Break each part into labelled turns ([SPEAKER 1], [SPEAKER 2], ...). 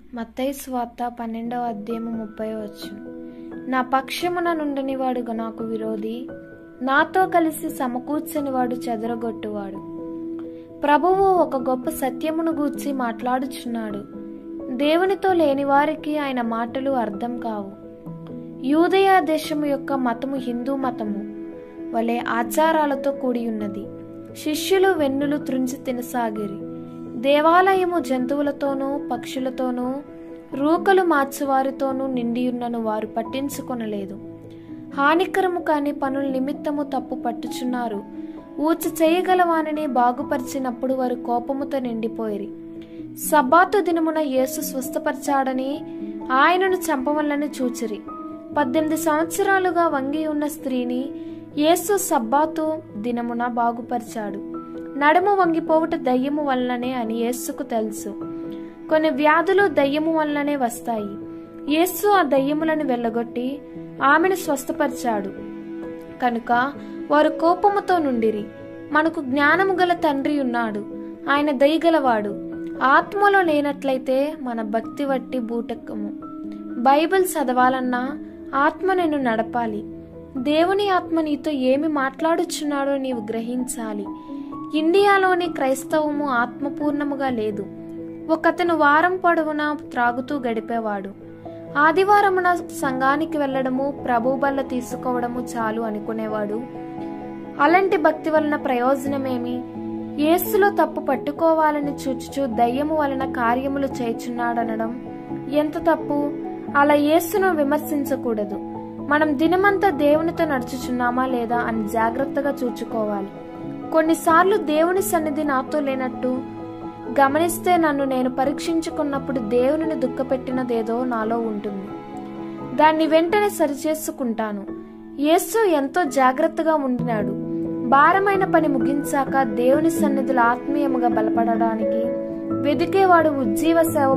[SPEAKER 1] మత్తయి స్వార్త పన్నెండవ అధ్యాయము ముప్పై వచ్చు నా పక్షమున నుండనివాడు నాకు విరోధి నాతో కలిసి సమకూర్చని వాడు చెదరగొట్టువాడు ప్రభువు ఒక గొప్ప సత్యమును గూర్చి మాట్లాడుచున్నాడు దేవునితో లేని వారికి ఆయన మాటలు అర్థం కావు యూదయ దేశము యొక్క మతము హిందూ మతము వలె ఆచారాలతో కూడి ఉన్నది శిష్యులు వెన్నులు త్రుంచి తినసాగిరి దేవాలయము జంతువులతోనూ పక్షులతోనూ రూకలు మార్చువారితోనూ నిండియున్నను వారు పట్టించుకొనలేదు హానికరము కాని పనుల నిమిత్తము తప్పు పట్టుచున్నారు ఊచి చేయగలవానిని బాగుపరిచినప్పుడు వారు కోపముతో నిండిపోయిరి సబ్బాతు దినమున యేసు స్వస్థపరిచాడని ఆయనను చంపవల్లని చూచిరి పద్దెనిమిది సంవత్సరాలుగా వంగి ఉన్న స్త్రీని యేసు సబ్బాతు దినమున బాగుపరిచాడు నడుము వంగిపోవుట దయ్యము వల్లనే అని యేస్సుకు తెలుసు కొన్ని వ్యాధులు దయ్యము వల్లనే వస్తాయి యేస్సు ఆ దయ్యములను వెళ్ళగొట్టి ఆమెను స్వస్థపరిచాడు కనుక వారు కోపముతో నుండిరి మనకు జ్ఞానము గల తండ్రి ఉన్నాడు ఆయన దయగలవాడు ఆత్మలో లేనట్లయితే మన భక్తి వట్టి బూటకము బైబిల్ చదవాలన్నా ఆత్మ నిన్ను నడపాలి దేవుని ఆత్మ నీతో ఏమి మాట్లాడుచున్నాడో నీవు గ్రహించాలి ఇండియాలోని క్రైస్తవము ఆత్మపూర్ణముగా లేదు ఒకతను వారం పొడవునా త్రాగుతూ గడిపేవాడు ఆదివారమున సంఘానికి వెళ్ళడము ప్రభు బల్ల తీసుకోవడము చాలు అనుకునేవాడు అలాంటి భక్తి వలన ప్రయోజనమేమి యేసులో తప్పు పట్టుకోవాలని చూచుచు దయ్యము వలన కార్యములు చేయుచున్నాడనడం ఎంత తప్పు అలా యేసును విమర్శించకూడదు మనం దినమంతా దేవునితో నడుచుచున్నామా లేదా అని జాగ్రత్తగా చూచుకోవాలి కొన్నిసార్లు దేవుని సన్నిధి నాతో లేనట్టు గమనిస్తే నన్ను నేను పరీక్షించుకున్నప్పుడు దేవునిని దుఃఖపెట్టినదేదో నాలో ఉంటుంది దాన్ని వెంటనే సరిచేసుకుంటాను యేసు ఎంతో జాగ్రత్తగా ఉండినాడు భారమైన పని ముగించాక దేవుని సన్నిధిలో ఆత్మీయముగా బలపడడానికి వెదికేవాడు ఉజ్జీవ సేవ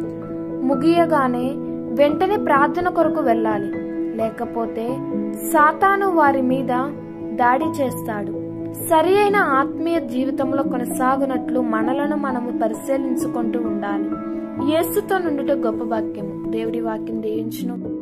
[SPEAKER 1] ముగియగానే వెంటనే ప్రార్థన కొరకు వెళ్ళాలి లేకపోతే సాతాను వారి మీద దాడి చేస్తాడు సరి అయిన ఆత్మీయ జీవితంలో కొనసాగునట్లు మనలను మనము పరిశీలించుకుంటూ ఉండాలి యేసుతో నుండుట గొప్ప వాక్యము దేవుడి వాక్యం దేయించును